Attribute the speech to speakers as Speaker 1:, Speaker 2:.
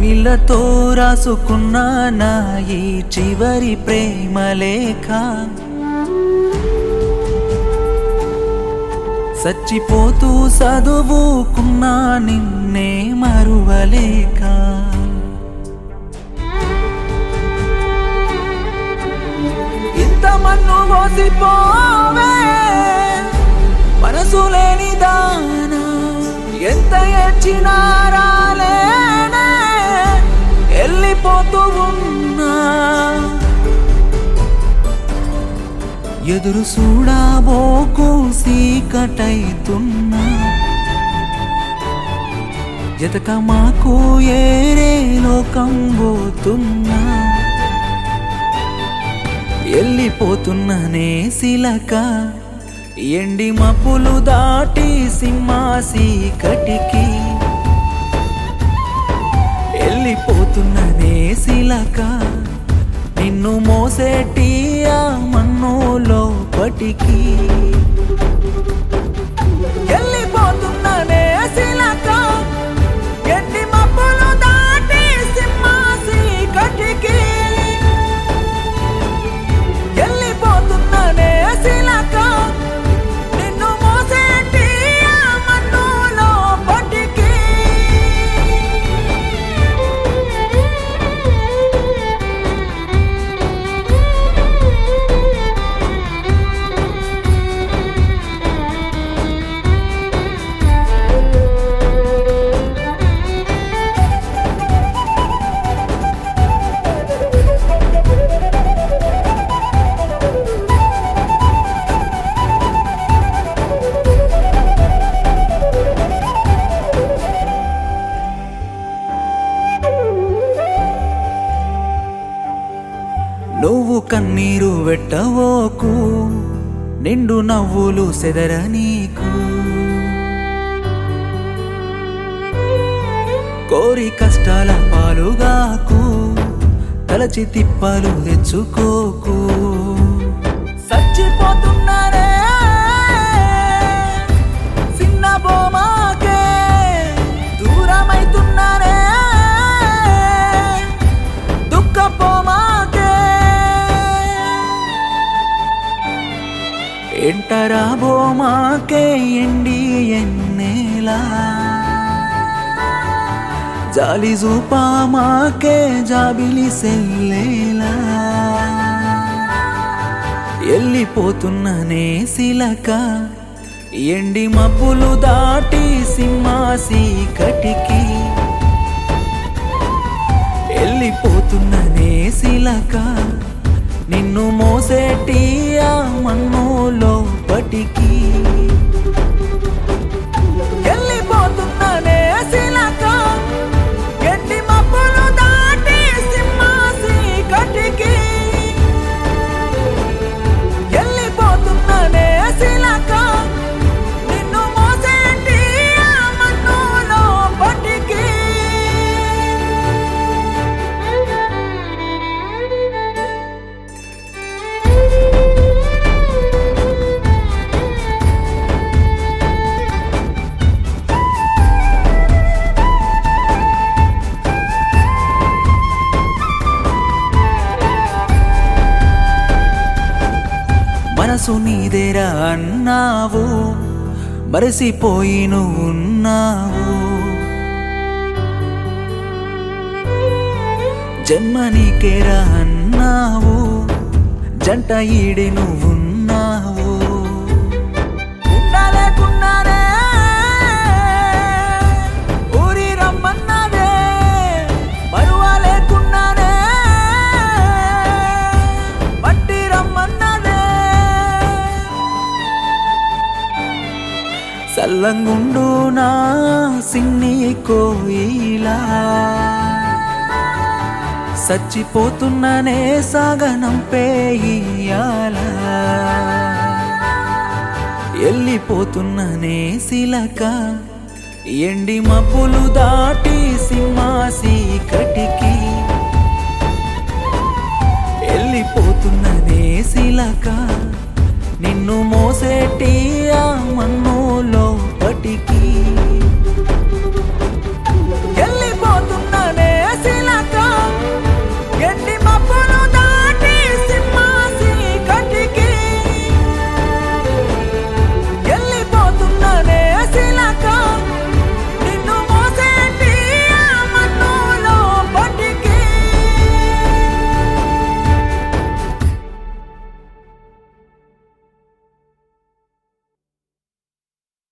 Speaker 1: కన్నీళ్ళతో రాసుకున్నా నా ఈ చివరి ప్రేమ లేఖ సచ్చిపోతూ చదువుకున్నా నిన్నే మరువలేక ఇంత మన్ను మోసిపోవే మనసు లేని దానా ఎంత ఏడ్చినా రాలేనే వెళ్ళిపోతూ ఉన్నా ఎదురు చూడాబోకు సీకటైతున్నా జతక మాకు ఏరే లోకం పోతున్నా వెళ్ళిపోతున్ననే శిలక ఎండి మప్పులు దాటి సింహాసి కటికి వెళ్ళిపోతున్ననే శిలక నిన్ను మోసేటి ఆ మన్నులో పటికి వెళ్ళిపోతున్ననే శిలక ఎండి మప్పులు దాటి సింహాసి కటికి వెళ్ళిపోతున్ననే శిలక నిన్ను మోసేటి ఆ మన్నులో పటికి నువ్వు కన్నీరు వెట్టవోకు నిండు నవ్వులు సెదర నీకు కోరి కష్టాల పాలుగాకు తలచి తిప్పలు తెచ్చుకోకు సచ్చిపోతున్నానే చిన్న బొమ్మకే దూరమైతున్నానే దుఃఖపోమాకే ఎంటరా బోమాకే ఎండి ఎన్నేలా జాలి జూపామాకే జాబిలి సెల్లేలా వెళ్ళిపోతున్ననే శిలక ఎండి మబ్బులు దాటి సింహాసి కటికి వెళ్ళిపోతున్ననే శిలక నిన్ను మోసేటి ఆ మన్నులో పటికి వెళ్ళిపోతున్ననే శిలక ఎండి మబ్బులు దాటి సింహాసి కటికి వెళ్ళిపోతున్ననే శిలక నిన్ను మోసేటి ఆ మన్నులో పటికి మనసు నీదేరా అన్నావు మరసిపోయి నువ్వు ఉన్నావు జన్మ నీకేరా అన్నావు జంట ఈడి నువ్వున్నావు ఉండలేకున్నానే ఊరి రమ్మన్నదే మరువలేకున్నానే పట్టి రమ్మన్నదే సల్లంగుండు నా సిన్ని కోయిలా సచ్చిపోతున్ననే సాగనంపేయాల వెళ్ళిపోతున్ననే శిలక ఎండి మబ్బులు దాటి సింహాసి కటికి వెళ్ళిపోతున్ననే శిలక నిన్ను మోసేటి ఆ మన్నులో పటికి